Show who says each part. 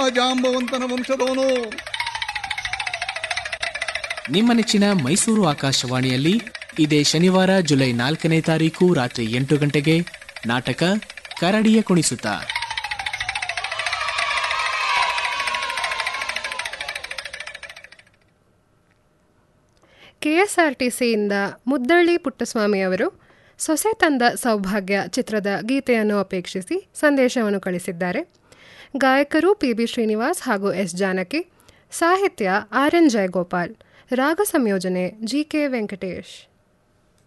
Speaker 1: ಜಾಂಬವಂತನ ವಂಶದವನು
Speaker 2: ನಿಮ್ಮ ನೆಚ್ಚಿನ ಮೈಸೂರು ಆಕಾಶವಾಣಿಯಲ್ಲಿ ಇದೇ ಶನಿವಾರ ಜುಲೈ ನಾಲ್ಕನೇ ತಾರೀಕು ರಾತ್ರಿ ಎಂಟು ಗಂಟೆಗೆ ನಾಟಕ ಕರಡಿಯ ಕುಣಿಸುತ್ತ
Speaker 3: ಕೆಎಸ್ಆರ್ಟಿಸಿಯಿಂದ ಮುದ್ದಳ್ಳಿ ಪುಟ್ಟಸ್ವಾಮಿ ಅವರು ಸೊಸೆ ತಂದ ಸೌಭಾಗ್ಯ ಚಿತ್ರದ ಗೀತೆಯನ್ನು ಅಪೇಕ್ಷಿಸಿ ಸಂದೇಶವನ್ನು ಕಳಿಸಿದ್ದಾರೆ ಗಾಯಕರು ಪಿ ಬಿ ಶ್ರೀನಿವಾಸ್ ಹಾಗೂ ಎಸ್ ಜಾನಕಿ ಸಾಹಿತ್ಯ ಆರ್ ಎನ್ ಜಯಗೋಪಾಲ್ ರಾಗ ಸಂಯೋಜನೆ ಜಿ ಕೆ ವೆಂಕಟೇಶ್